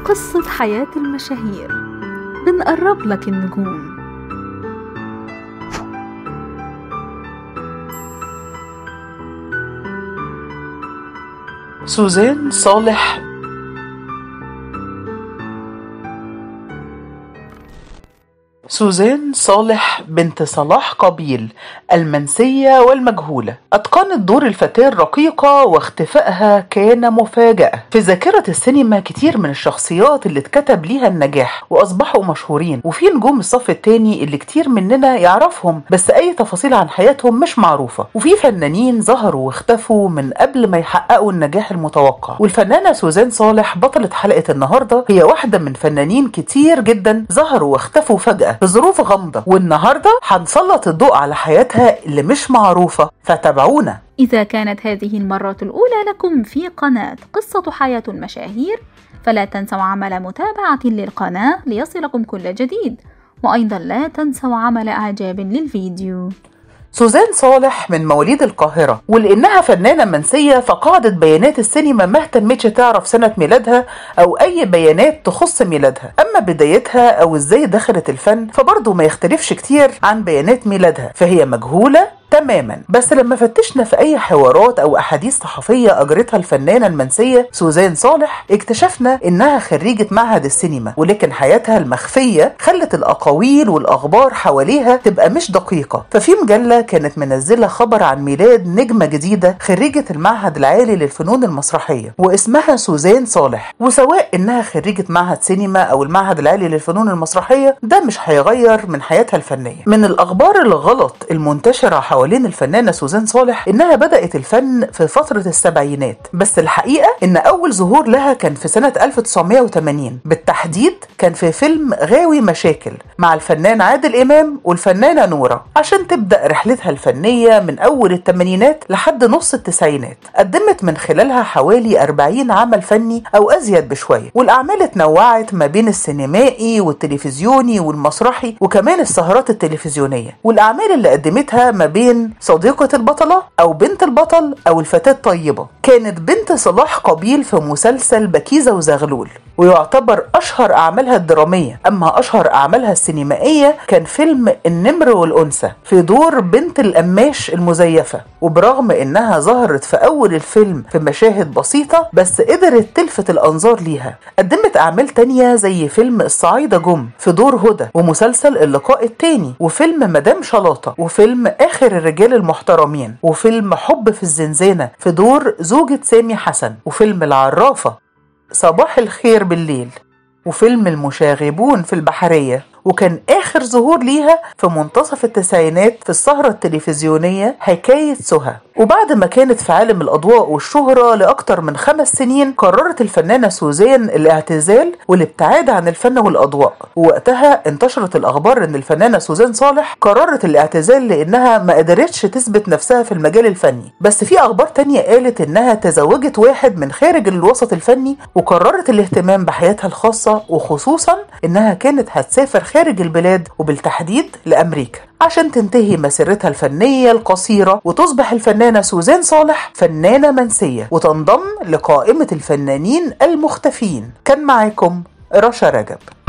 قصة حياة المشاهير بنقرب لك النجوم سوزان صالح سوزان صالح بنت صلاح قبيل المنسية والمجهولة أتقنت دور الفتاة الرقيقة واختفائها كان مفاجأة في ذاكرة السينما كتير من الشخصيات اللي اتكتب ليها النجاح وأصبحوا مشهورين وفي نجوم الصف التاني اللي كتير مننا يعرفهم بس أي تفاصيل عن حياتهم مش معروفة وفي فنانين ظهروا واختفوا من قبل ما يحققوا النجاح المتوقع والفنانة سوزان صالح بطلة حلقة النهاردة هي واحدة من فنانين كتير جدا ظهروا واختفوا فجأة بظروف غامضة والنهاردة هنسلط الضوء على حياتها اللي مش معروفة فتابعونا إذا كانت هذه المرة الأولى لكم في قناة قصة حياة المشاهير فلا تنسوا عمل متابعة للقناة ليصلكم كل جديد وأيضا لا تنسوا عمل إعجاب للفيديو سوزان صالح من مواليد القاهرة ولأنها فنانة منسية فقاعدة بيانات السينما ما اهتمتش تعرف سنة ميلادها أو أي بيانات تخص ميلادها أما بدايتها أو إزاي دخلت الفن فبرضه ما يختلفش كتير عن بيانات ميلادها فهي مجهولة تماما بس لما فتشنا في اي حوارات او احاديث صحفيه اجرتها الفنانه المنسيه سوزان صالح اكتشفنا انها خريجه معهد السينما ولكن حياتها المخفيه خلت الاقاويل والاخبار حواليها تبقى مش دقيقه ففي مجله كانت منزله خبر عن ميلاد نجمه جديده خريجه المعهد العالي للفنون المسرحيه واسمها سوزان صالح وسواء انها خريجه معهد سينما او المعهد العالي للفنون المسرحيه ده مش هيغير من حياتها الفنيه من الاخبار الغلط المنتشره حوالين حوالين الفنانة سوزان صالح إنها بدأت الفن في فترة السبعينات بس الحقيقة إن أول ظهور لها كان في سنة 1980 بالتحديد كان في فيلم غاوي مشاكل مع الفنان عادل إمام والفنانة نورة عشان تبدأ رحلتها الفنية من أول الثمانينات لحد نص التسعينات قدمت من خلالها حوالي 40 عمل فني أو أزيد بشوية والأعمال اتنوعت ما بين السينمائي والتلفزيوني والمسرحي وكمان السهرات التلفزيونية والأعمال اللي قدمتها ما بين صديقة البطلة أو بنت البطل أو الفتاة الطيبة كانت بنت صلاح قبيل في مسلسل بكيزة وزغلول ويعتبر أشهر أعمالها الدرامية أما أشهر أعمالها السينمائية كان فيلم النمر والأنثى في دور بنت القماش المزيفة وبرغم إنها ظهرت في أول الفيلم في مشاهد بسيطة بس قدرت تلفت الأنظار ليها قدمت أعمال تانية زي فيلم الصعايدة جم في دور هدى ومسلسل اللقاء التاني وفيلم مدام شلاطة وفيلم آخر الرجال المحترمين وفيلم حب في الزنزانة في دور زوجة سامي حسن وفيلم العرافة صباح الخير بالليل وفيلم المشاغبون في البحرية وكان آخر ظهور ليها في منتصف التسعينات في السهرة التلفزيونية حكاية سهى وبعد ما كانت في عالم الأضواء والشهرة لأكتر من خمس سنين قررت الفنانة سوزان الاعتزال والابتعاد عن الفن والأضواء ووقتها انتشرت الأخبار أن الفنانة سوزان صالح قررت الاعتزال لأنها ما قدرتش تثبت نفسها في المجال الفني بس في أخبار تانية قالت أنها تزوجت واحد من خارج الوسط الفني وقررت الاهتمام بحياتها الخاصة وخصوصا أنها كانت هتسافر خارج البلاد وبالتحديد لأمريكا عشان تنتهي مسيرتها الفنية القصيرة وتصبح الفنانة سوزان صالح فنانة منسية وتنضم لقائمة الفنانين المختفين كان معاكم رشا رجب